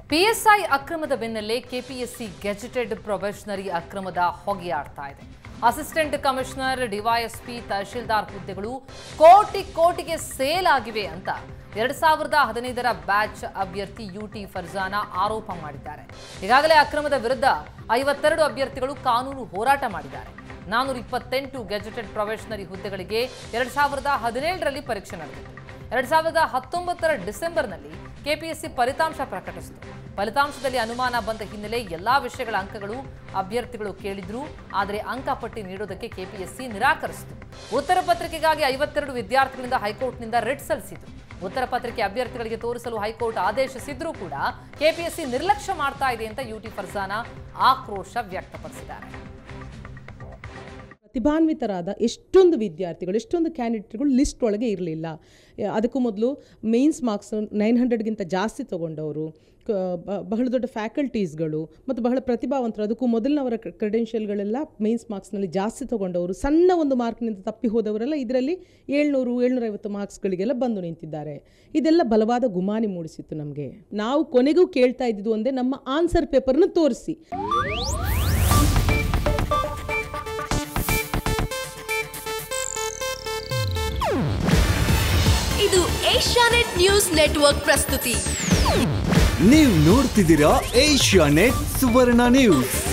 PSI ಅಕ್ರಮದ ಬೆನ್ನಲ್ಲೇ KPSC gazetted probationary ಅಕ್ರಮದ ಹೊಗೆಯಾಡ್ತಾ ಇದೆ ಅಸಿಸ್ಟೆಂಟ್ ಕಮಿಷನರ್ ಡಿವೈಎಸ್ಪಿ ತಹಶೀಲ್ದಾರ್ ಹುದ್ದೆಗಳು ಕೋಟಿ ಕೋಟಿಗೆ ಸೇಲ್ ಆಗಿವೆ ಅಂತ ಎರಡ್ ಸಾವಿರದ ಹದಿನೈದರ ಬ್ಯಾಚ್ ಅಭ್ಯರ್ಥಿ ಯುಟಿ ಫರ್ಜಾನಾ ಆರೋಪ ಮಾಡಿದ್ದಾರೆ ಈಗಾಗಲೇ ಅಕ್ರಮದ ವಿರುದ್ಧ ಐವತ್ತೆರಡು ಅಭ್ಯರ್ಥಿಗಳು ಕಾನೂನು ಹೋರಾಟ ಮಾಡಿದ್ದಾರೆ ನಾನೂರ ಇಪ್ಪತ್ತೆಂಟು ಗೆಜೆಟೆಡ್ ಪ್ರೊಬೆಷನರಿ ಹುದ್ದೆಗಳಿಗೆ ಎರಡ್ ಸಾವಿರದ ಹದಿನೇಳರಲ್ಲಿ ಪರೀಕ್ಷೆ ನಡೆದಿತ್ತು ಎರಡ್ ಸಾವಿರದ ಹತ್ತೊಂಬತ್ತರ ಡಿಸೆಂಬರ್ನಲ್ಲಿ ಕೆಪಿಎಸ್ಸಿ ಫಲಿತಾಂಶ ಪ್ರಕಟಿಸಿತು ಫಲಿತಾಂಶದಲ್ಲಿ ಅನುಮಾನ ಬಂದ ಹಿನ್ನೆಲೆ ಎಲ್ಲಾ ವಿಷಯಗಳ ಅಂಕಗಳು ಅಭ್ಯರ್ಥಿಗಳು ಕೇಳಿದ್ರು ಆದರೆ ಅಂಕಪಟ್ಟಿ ನೀಡೋದಕ್ಕೆ ಕೆಪಿಎಸ್ಸಿ ನಿರಾಕರಿಸಿತು ಉತ್ತರ ಪತ್ರಿಕೆಗಾಗಿ ಐವತ್ತೆರಡು ವಿದ್ಯಾರ್ಥಿಗಳಿಂದ ಹೈಕೋರ್ಟ್ನಿಂದ ರಿಟ್ ಸಲ್ಲಿಸಿತು ಉತ್ತರ ಪತ್ರಿಕೆ ಅಭ್ಯರ್ಥಿಗಳಿಗೆ ತೋರಿಸಲು ಹೈಕೋರ್ಟ್ ಆದೇಶಿಸಿದ್ರೂ ಕೂಡ ಕೆಪಿಎಸ್ಸಿ ನಿರ್ಲಕ್ಷ್ಯ ಮಾಡ್ತಾ ಇದೆ ಅಂತ ಯುಟಿ ಫರ್ಜಾನಾ ಆಕ್ರೋಶ ವ್ಯಕ್ತಪಡಿಸಿದ್ದಾರೆ ಪ್ರತಿಭಾನ್ವಿತರಾದ ಎಷ್ಟೊಂದು ವಿದ್ಯಾರ್ಥಿಗಳು ಎಷ್ಟೊಂದು ಕ್ಯಾಂಡಿಡೇಟ್ಗಳು ಲಿಸ್ಟ್ ಒಳಗೆ ಇರಲಿಲ್ಲ ಅದಕ್ಕೂ ಮೊದಲು ಮೇನ್ಸ್ ಮಾರ್ಕ್ಸ್ ನೈನ್ ಹಂಡ್ರೆಡ್ಗಿಂತ ಜಾಸ್ತಿ ತೊಗೊಂಡವರು ಕ- ಬ- ಬಹಳ ದೊಡ್ಡ ಫ್ಯಾಕಲ್ಟೀಸ್ಗಳು ಮತ್ತು ಬಹಳ ಪ್ರತಿಭಾವಂತರು ಅದಕ್ಕೂ ಮೊದಲಿನವರ ಕ್ರೆಡೆನ್ಷಿಯಲ್ಗಳೆಲ್ಲ ಮೇನ್ಸ್ ಮಾರ್ಕ್ಸ್ನಲ್ಲಿ ಜಾಸ್ತಿ ತೊಗೊಂಡವರು ಸಣ್ಣ ಒಂದು ಮಾರ್ಕ್ನಿಂದ ತಪ್ಪಿ ಹೋದವರೆಲ್ಲ ಇದರಲ್ಲಿ ಏಳ್ನೂರು ಏಳ್ನೂರೈವತ್ತು ಮಾರ್ಕ್ಸ್ಗಳಿಗೆಲ್ಲ ಬಂದು ನಿಂತಿದ್ದಾರೆ ಇದೆಲ್ಲ ಬಲವಾದ ಗುಮಾನಿ ಮೂಡಿಸಿತ್ತು ನಮಗೆ ನಾವು ಕೊನೆಗೂ ಕೇಳ್ತಾ ಇದ್ದಿದ್ದು ಒಂದೇ ನಮ್ಮ ಆನ್ಸರ್ ಪೇಪರ್ನ ತೋರಿಸಿ ಇದು ಏಷ್ಯಾನೆಟ್ ನ್ಯೂಸ್ ನೆಟ್ವರ್ಕ್ ಪ್ರಸ್ತುತಿ ನೀವು ನೋಡ್ತಿದ್ದೀರಾ ಏಷ್ಯಾ ನೆಟ್ ಸುವರ್ಣ ನ್ಯೂಸ್